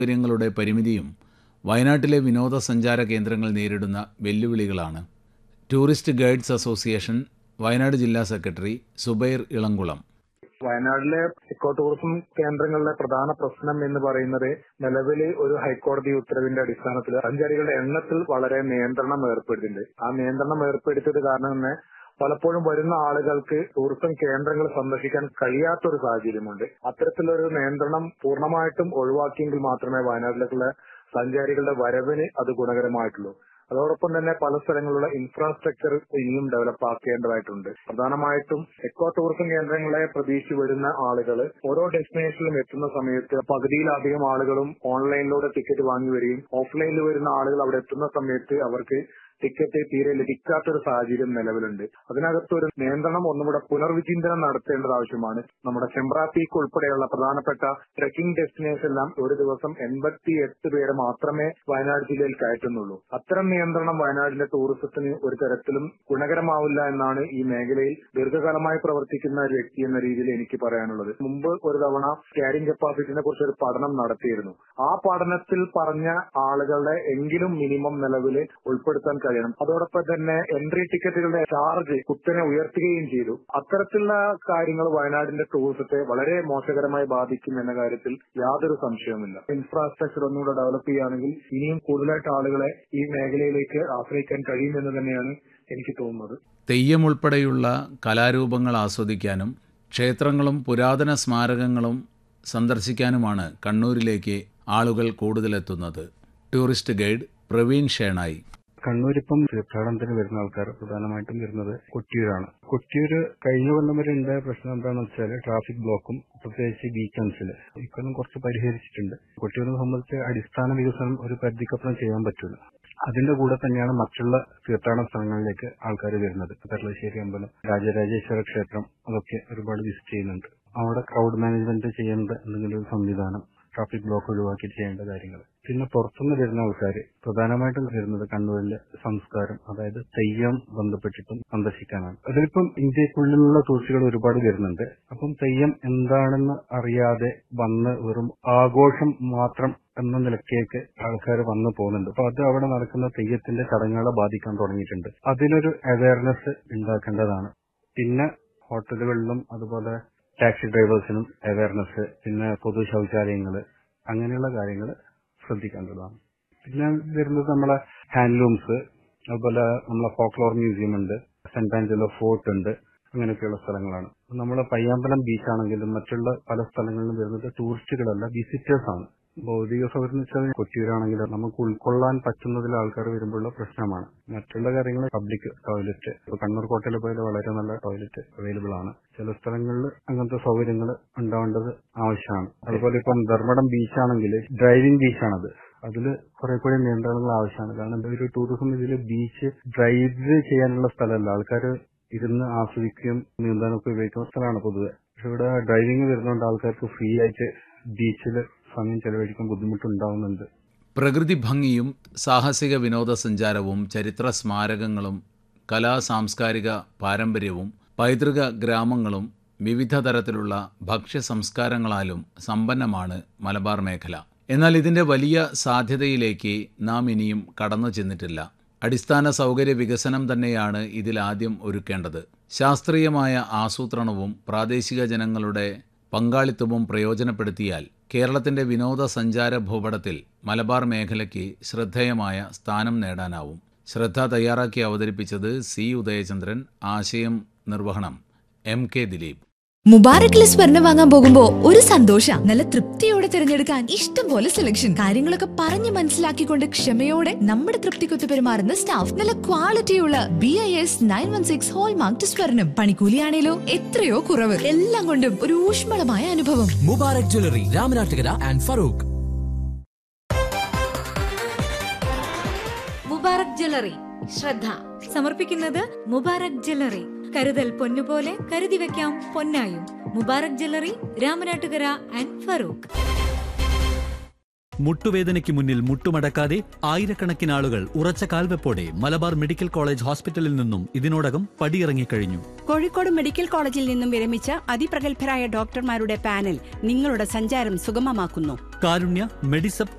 സൗകര്യങ്ങളുടെ പരിമിതിയും വയനാട്ടിലെ വിനോദസഞ്ചാര കേന്ദ്രങ്ങൾ നേരിടുന്ന വെല്ലുവിളികളാണ് ടൂറിസ്റ്റ് ഗൈഡ്സ് അസോസിയേഷൻ വയനാട് ജില്ലാ സെക്രട്ടറി സുബൈർ ഇളംകുളം വയനാട്ടിലെ ഇക്കോ ടൂറിസം കേന്ദ്രങ്ങളിലെ പ്രധാന പ്രശ്നം എന്ന് പറയുന്നത് നിലവിൽ ഒരു ഹൈക്കോടതി ഉത്തരവിന്റെ അടിസ്ഥാനത്തിൽ സഞ്ചാരികളുടെ എണ്ണത്തിൽ വളരെ നിയന്ത്രണം ഏർപ്പെടുത്തിയിട്ടുണ്ട് ആ നിയന്ത്രണം ഏർപ്പെടുത്തിയത് കാരണം തന്നെ പലപ്പോഴും വരുന്ന ആളുകൾക്ക് ടൂറിസം കേന്ദ്രങ്ങൾ സന്ദർശിക്കാൻ കഴിയാത്തൊരു സാഹചര്യമുണ്ട് അത്തരത്തിലൊരു നിയന്ത്രണം പൂർണ്ണമായിട്ടും ഒഴിവാക്കിയെങ്കിൽ മാത്രമേ വയനാട്ടിലേക്കുള്ള സഞ്ചാരികളുടെ വരവിന് അത് ഗുണകരമായിട്ടുള്ളൂ അതോടൊപ്പം തന്നെ പല സ്ഥലങ്ങളിലുള്ള ഇൻഫ്രാസ്ട്രക്ചർ ഇനിയും ഡെവലപ്പ് ആക്കേണ്ടതായിട്ടുണ്ട് പ്രധാനമായിട്ടും എക്കോ ടൂറിസം കേന്ദ്രങ്ങളെ പ്രതീക്ഷിച്ച് വരുന്ന ആളുകൾ ഓരോ ഡെസ്റ്റിനേഷനിലും എത്തുന്ന സമയത്ത് പകുതിയിലധികം ആളുകളും ഓൺലൈനിലൂടെ ടിക്കറ്റ് വാങ്ങി വരികയും ഓഫ്ലൈനിൽ വരുന്ന ആളുകൾ അവിടെ എത്തുന്ന സമയത്ത് അവർക്ക് ടിക്കറ്റ് തീരെ ലഭിക്കാത്തൊരു സാഹചര്യം നിലവിലുണ്ട് അതിനകത്ത് ഒരു നിയന്ത്രണം ഒന്നുകൂടെ പുനർവിചിന്തനം നടത്തേണ്ടത് ആവശ്യമാണ് നമ്മുടെ ചെമ്പ്ര പീക്ക് ഉൾപ്പെടെയുള്ള പ്രധാനപ്പെട്ട ട്രെക്കിംഗ് ഡെസ്റ്റിനേഷൻ എല്ലാം ഒരു ദിവസം എൺപത്തി എട്ട് പേര് മാത്രമേ വയനാട് ജില്ലയിൽ കയറ്റുന്നുള്ളൂ അത്തരം നിയന്ത്രണം വയനാടിന്റെ ടൂറിസത്തിന് ഒരു തരത്തിലും ഗുണകരമാവില്ല എന്നാണ് ഈ മേഖലയിൽ ദീർഘകാലമായി പ്രവർത്തിക്കുന്ന ഒരു വ്യക്തി എന്ന രീതിയിൽ എനിക്ക് പറയാനുള്ളത് മുമ്പ് ഒരു തവണ ക്യാരിംഗ് കപ്പാസിറ്റിനെ കുറിച്ച് ഒരു പഠനം നടത്തിയിരുന്നു ആ പഠനത്തിൽ പറഞ്ഞ ആളുകളുടെ എങ്കിലും മിനിമം നിലവിൽ ഉൾപ്പെടുത്താൻ കഴിയണം അതോടൊപ്പം തന്നെ എൻട്രി ടിക്കറ്റുകളുടെ ചാർജ് കുത്തനെ ഉയർത്തുകയും ചെയ്തു അത്തരത്തിലുള്ള കാര്യങ്ങൾ വയനാടിന്റെ ടൂറിസത്തെ വളരെ മോശകരമായി ബാധിക്കും എന്ന കാര്യത്തിൽ യാതൊരു സംശയവുമില്ല ഇൻഫ്രാസ്ട്രക്ചർ ഒന്നുകൂടെ ഡെവലപ്പ് ചെയ്യുകയാണെങ്കിൽ ഇനിയും കൂടുതലായിട്ട് ആളുകളെ ഈ മേഖലയിലേക്ക് ആശ്രയിക്കാൻ കഴിയുമെന്ന് തന്നെയാണ് എനിക്ക് തോന്നുന്നത് തെയ്യം ഉൾപ്പെടെയുള്ള കലാരൂപങ്ങൾ ആസ്വദിക്കാനും ക്ഷേത്രങ്ങളും പുരാതന സ്മാരകങ്ങളും സന്ദർശിക്കാനുമാണ് കണ്ണൂരിലേക്ക് ആളുകൾ കൂടുതലെത്തുന്നത് ടൂറിസ്റ്റ് ഗൈഡ് പ്രവീൺ ഷേണായി കണ്ണൂരിപ്പം തീർത്ഥാടനത്തിന് വരുന്ന ആൾക്കാർ പ്രധാനമായിട്ടും വരുന്നത് കൊട്ടിയൂരാണ് കൊട്ടിയൂര് കഴിഞ്ഞ കൊല്ലം വരെ ഉണ്ടായ പ്രശ്നം എന്താണെന്ന് വെച്ചാൽ ട്രാഫിക് ബ്ലോക്കും പ്രത്യേകിച്ച് വീക്കെൻഡ്സിൽ ഇക്കൊല്ലം കുറച്ച് പരിഹരിച്ചിട്ടുണ്ട് കൊട്ടിയൂരിനെ സംബന്ധിച്ച് അടിസ്ഥാന വികസനം ഒരു പരിധിക്കപ്പുറം ചെയ്യാൻ പറ്റില്ല അതിന്റെ കൂടെ തന്നെയാണ് മറ്റുള്ള തീർത്ഥാടന സ്ഥലങ്ങളിലേക്ക് ആൾക്കാർ വരുന്നത് പെർളശ്ശേരി അമ്പലം രാജരാജേശ്വര ക്ഷേത്രം അതൊക്കെ ഒരുപാട് വിസിറ്റ് ചെയ്യുന്നുണ്ട് അവിടെ ക്രൗഡ് മാനേജ്മെന്റ് ചെയ്യേണ്ട എന്തെങ്കിലും ഒരു സംവിധാനം ട്രാഫിക് ബ്ലോക്ക് ഒഴിവാക്കി ചെയ്യേണ്ട കാര്യങ്ങൾ പിന്നെ പുറത്തുനിന്ന് വരുന്ന ആൾക്കാർ പ്രധാനമായിട്ടും വരുന്നത് കണ്ണൂരിലെ സംസ്കാരം അതായത് തെയ്യം ബന്ധപ്പെട്ടിട്ടും സന്ദർശിക്കാനാണ് അതിലിപ്പം ഇന്ത്യക്കുള്ളിലുള്ള ടൂറിസ്റ്റുകൾ ഒരുപാട് വരുന്നുണ്ട് അപ്പം തെയ്യം എന്താണെന്ന് അറിയാതെ വന്ന് വെറും ആഘോഷം മാത്രം എന്ന നിലയ്ക്കേക്ക് ആൾക്കാർ വന്നു പോകുന്നുണ്ട് അപ്പൊ അത് അവിടെ നടക്കുന്ന തെയ്യത്തിന്റെ ചടങ്ങുകളെ ബാധിക്കാൻ തുടങ്ങിയിട്ടുണ്ട് അതിനൊരു അവയർനെസ് ഉണ്ടാക്കേണ്ടതാണ് പിന്നെ ഹോട്ടലുകളിലും അതുപോലെ ടാക്സി ഡ്രൈവേഴ്സിനും അവയർനെസ് പിന്നെ പൊതു ശൗചാലയങ്ങൾ അങ്ങനെയുള്ള കാര്യങ്ങൾ ശ്രദ്ധിക്കേണ്ടതാണ് പിന്നെ വരുന്നത് നമ്മളെ ഹാൻഡ്ലൂംസ് അതുപോലെ നമ്മളെ ഫോക്ലോർ മ്യൂസിയം ഉണ്ട് സെന്റ് ആഞ്ചലോ ഫോർട്ട് ഉണ്ട് അങ്ങനെയൊക്കെയുള്ള സ്ഥലങ്ങളാണ് നമ്മളെ പയ്യാമ്പലം ബീച്ചാണെങ്കിലും മറ്റുള്ള പല സ്ഥലങ്ങളിലും വരുന്നത് ടൂറിസ്റ്റുകളല്ല വിസിറ്റേഴ്സ് ആണ് ഭൗതിക സൗകര്യം എന്ന് വെച്ചാൽ കൊട്ടിയൂരാണെങ്കിൽ നമുക്ക് ഉൾക്കൊള്ളാൻ പറ്റുന്നതിൽ ആൾക്കാർ വരുമ്പോഴുള്ള പ്രശ്നമാണ് മറ്റുള്ള കാര്യങ്ങൾ പബ്ലിക് ടോയ്ലറ്റ് ഇപ്പൊ കണ്ണൂർ കോട്ടയിൽ പോയാൽ വളരെ നല്ല ടോയ്ലറ്റ് അവൈലബിൾ ആണ് ചില സ്ഥലങ്ങളിൽ അങ്ങനത്തെ സൗകര്യങ്ങൾ ഉണ്ടാവേണ്ടത് ആവശ്യമാണ് അതുപോലെ ഇപ്പം ധർമ്മടം ബീച്ചാണെങ്കിൽ ഡ്രൈവിംഗ് ബീച്ചാണത് അതിൽ കുറെ കൂടി നിയന്ത്രണങ്ങൾ ആവശ്യമാണ് കാരണം ഒരു ടൂറിസം ഇതിൽ ബീച്ച് ഡ്രൈവ് ചെയ്യാനുള്ള സ്ഥലമല്ല ആൾക്കാർ ഇരുന്ന് ആസ്വദിക്കുകയും നീന്താനൊക്കെ ഉപയോഗിക്കുന്ന സ്ഥലമാണ് പൊതുവെ പക്ഷെ ഇവിടെ ഡ്രൈവിംഗ് വരുന്നതുകൊണ്ട് ആൾക്കാർക്ക് ഫ്രീ ആയിട്ട് ബീച്ചിൽ സമയം ചെലവഴിക്കാൻ ബുദ്ധിമുട്ടുണ്ടാവുന്നുണ്ട് പ്രകൃതി ഭംഗിയും സാഹസിക വിനോദസഞ്ചാരവും ചരിത്ര സ്മാരകങ്ങളും കലാ സാംസ്കാരിക പാരമ്പര്യവും പൈതൃക ഗ്രാമങ്ങളും വിവിധ തരത്തിലുള്ള ഭക്ഷ്യ സംസ്കാരങ്ങളാലും സമ്പന്നമാണ് മലബാർ മേഖല എന്നാൽ ഇതിൻ്റെ വലിയ സാധ്യതയിലേക്ക് നാം ഇനിയും കടന്നു ചെന്നിട്ടില്ല അടിസ്ഥാന സൗകര്യ വികസനം തന്നെയാണ് ഇതിലാദ്യം ഒരുക്കേണ്ടത് ശാസ്ത്രീയമായ ആസൂത്രണവും പ്രാദേശിക ജനങ്ങളുടെ പങ്കാളിത്തവും പ്രയോജനപ്പെടുത്തിയാൽ കേരളത്തിന്റെ വിനോദസഞ്ചാര ഭൂപടത്തിൽ മലബാർ മേഖലയ്ക്ക് ശ്രദ്ധേയമായ സ്ഥാനം നേടാനാവും ശ്രദ്ധ തയ്യാറാക്കി അവതരിപ്പിച്ചത് സി ഉദയചന്ദ്രൻ ആശയം നിർവഹണം എം കെ ദിലീപ് മുബാറക്കിലെ സ്വർണം വാങ്ങാൻ പോകുമ്പോ ഒരു സന്തോഷ നല്ല തൃപ്തിയോടെ തിരഞ്ഞെടുക്കാൻ ഇഷ്ടം പോലെ സെലക്ഷൻ കാര്യങ്ങളൊക്കെ പറഞ്ഞു മനസ്സിലാക്കിക്കൊണ്ട് ക്ഷമയോടെ നമ്മുടെ തൃപ്തിക്കൊത്ത് പെരുമാറുന്ന സ്റ്റാഫ് നല്ല ക്വാളിറ്റിയുള്ള B I S nine one six hallmark സ്വർണം പണിക്കൂലിയാണേലോ എത്രയോ കുറവ് എല്ലാം കൊണ്ടും ഒരു ഊഷ്മളമായ അനുഭവം Mubarak jewellery Ramanattukara and Farook Mubarak jewellery ശ്രദ്ധ സമർപ്പിക്കുന്നത് മുബാറക് ജ്വല്ലറി കരുതൽ പൊന്നുപോലെ കരുതി വെക്കാം പൊന്നായും മുബാറക് ജ്വല്ലറി രാമനാട്ടുകര ആൻഡ് ഫറൂഖ് മുട്ടുവേദനയ്ക്ക് മുന്നിൽ മുട്ടുമടക്കാതെ ആയിരക്കണക്കിന് ആളുകൾ ഉറച്ച കാൽവെപ്പോടെ മലബാർ മെഡിക്കൽ കോളേജ് ഹോസ്പിറ്റലിൽ നിന്നും ഇതിനോടകം പടിയിറങ്ങിക്കഴിഞ്ഞു കോഴിക്കോട് മെഡിക്കൽ കോളേജിൽ നിന്നും വിരമിച്ച അതിപ്രഗത്ഭരായ ഡോക്ടർമാരുടെ പാനൽ നിങ്ങളുടെ സഞ്ചാരം സുഗമമാക്കുന്നു കാരുണ്യ മെഡിസപ്പ്